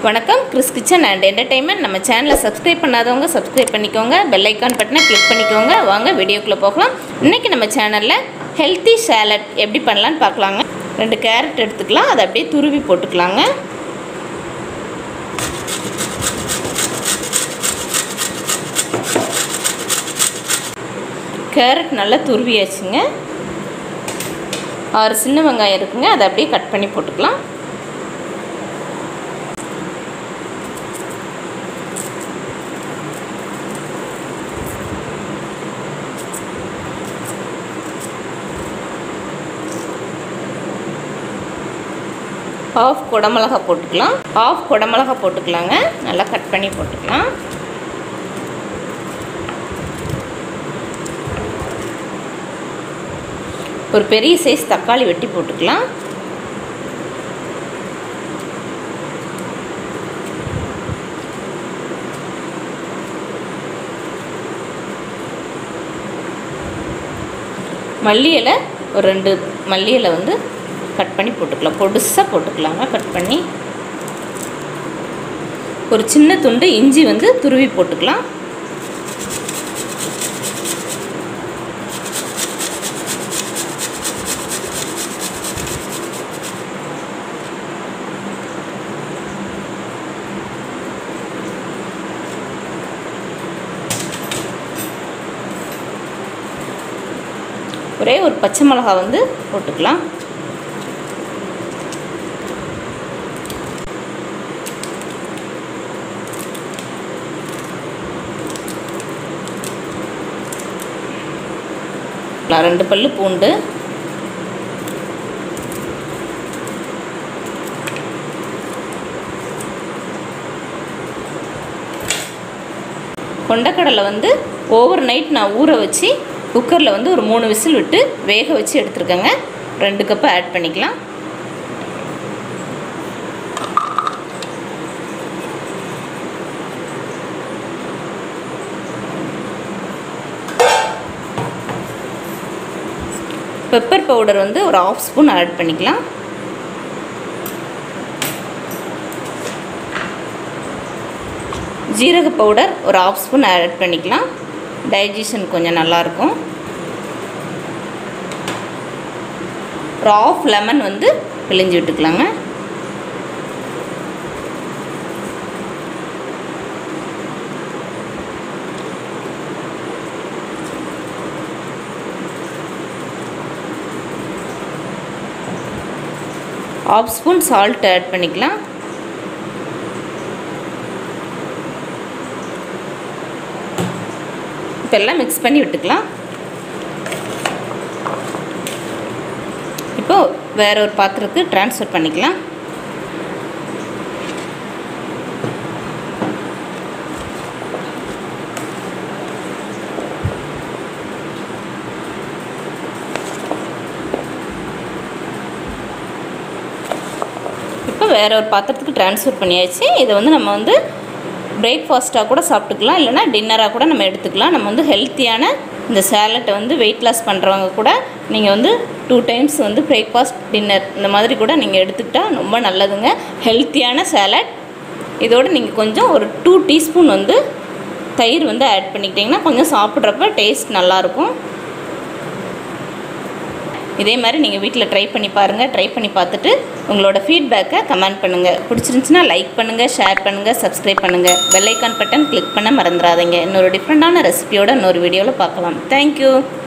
வணக்கம் Chris kitchen and entertainment நம்ம சேனலை சப்ஸ்கிரைப் பண்ணாதவங்க சப்ஸ்கிரைப் பண்ணிக்கோங்க பெல் ஐக்கான் பட்டனை கிளிக் பண்ணிக்கோங்க வாங்க வீடியோக்குள்ளே போகலாம் இன்றைக்கி நம்ம சேனலில் ஹெல்த்தி சேலட் எப்படி பண்ணலான்னு பார்க்கலாங்க ரெண்டு கேரட் எடுத்துக்கலாம் அதை அப்படியே துருவி போட்டுக்கலாங்க கேரட் நல்லா துருவியாச்சுங்க ஆறு சின்ன வெங்காயம் இருக்குங்க அதை அப்படியே கட் பண்ணி போட்டுக்கலாம் ஆஃப் குடமிளகா போட்டுக்கலாம் ஆஃப் குடமிளகா போட்டுக்கலாங்க நல்லா கட் பண்ணி போட்டுக்கலாம் ஒரு பெரிய சைஸ் தக்காளி வெட்டி போட்டுக்கலாம் மல்லி இலை ஒரு ரெண்டு மல்லி இலை வந்து கட் பண்ணி போட்டுக்கலாம் பொடுசாக போட்டுக்கலாங்க கட் பண்ணி ஒரு சின்ன துண்டு இஞ்சி வந்து துருவி போட்டுக்கலாம் ஒரே ஒரு பச்சை மிளகா வந்து போட்டுக்கலாம் ரெண்டு பல்லு பூண்டு கொண்டக்கடலை வந்து ஓவர் நைட் நான் ஊற வச்சு குக்கரில் வந்து ஒரு மூணு விசில் விட்டு வேக வச்சு எடுத்துருக்கேங்க ரெண்டு கப்பு ஆட் பண்ணிக்கலாம் பெப்பர் பவுடர் வந்து ஒரு ஆஃப் ஸ்பூன் ஆட் பண்ணிக்கலாம் ஜீரக பவுடர் ஒரு ஆஃப் ஸ்பூன் ஆட் பண்ணிக்கலாம் டைஜஷன் கொஞ்சம் நல்லாயிருக்கும் ஒரு ஆஃப் லெமன் வந்து பிழிஞ்சு விட்டுக்கலாங்க ஆஃப் ஸ்பூன் சால்ட் ஆட் பண்ணிக்கலாம் இப்போ எல்லாம் மிக்ஸ் பண்ணி விட்டுக்கலாம் இப்போ வேற ஒரு பாத்திரத்துக்கு ட்ரான்ஸ்ஃபர் பண்ணிக்கலாம் இப்போ வேற ஒரு பாத்திரத்துக்கு ட்ரான்ஸ்ஃபர் பண்ணியாச்சு இதை வந்து நம்ம வந்து பிரேக்ஃபாஸ்ட்டாக கூட சாப்பிட்டுக்கலாம் இல்லைனா டின்னராக கூட நம்ம எடுத்துக்கலாம் நம்ம வந்து ஹெல்த்தியான இந்த சேலட்டை வந்து வெயிட் லாஸ் பண்ணுறவங்க கூட நீங்கள் வந்து டூ டைம்ஸ் வந்து பிரேக்ஃபாஸ்ட் டின்னர் இந்த மாதிரி கூட நீங்கள் எடுத்துக்கிட்டால் ரொம்ப நல்லதுங்க ஹெல்த்தியான சேலட் இதோடு நீங்கள் கொஞ்சம் ஒரு டூ டீஸ்பூன் வந்து தயிர் வந்து ஆட் பண்ணிக்கிட்டிங்கன்னா கொஞ்சம் சாப்பிட்றப்ப டேஸ்ட் நல்லாயிருக்கும் இதே மாதிரி நீங்கள் வீட்டில் ட்ரை பண்ணி பாருங்கள் ட்ரை பண்ணி பார்த்துட்டு உங்களோட ஃபீட்பேக்கை கமெண்ட் பண்ணுங்கள் பிடிச்சிருந்துச்சுன்னா லைக் பண்ணுங்கள் ஷேர் பண்ணுங்கள் சப்ஸ்கிரைப் பண்ணுங்கள் பெல் ஐக்கான் பட்டன் கிளிக் பண்ண மறந்துடாதீங்க இன்னொரு டிஃப்ரெண்ட்டான ரெசிபியோட இன்னொரு வீடியோவில் பார்க்கலாம் தேங்க்யூ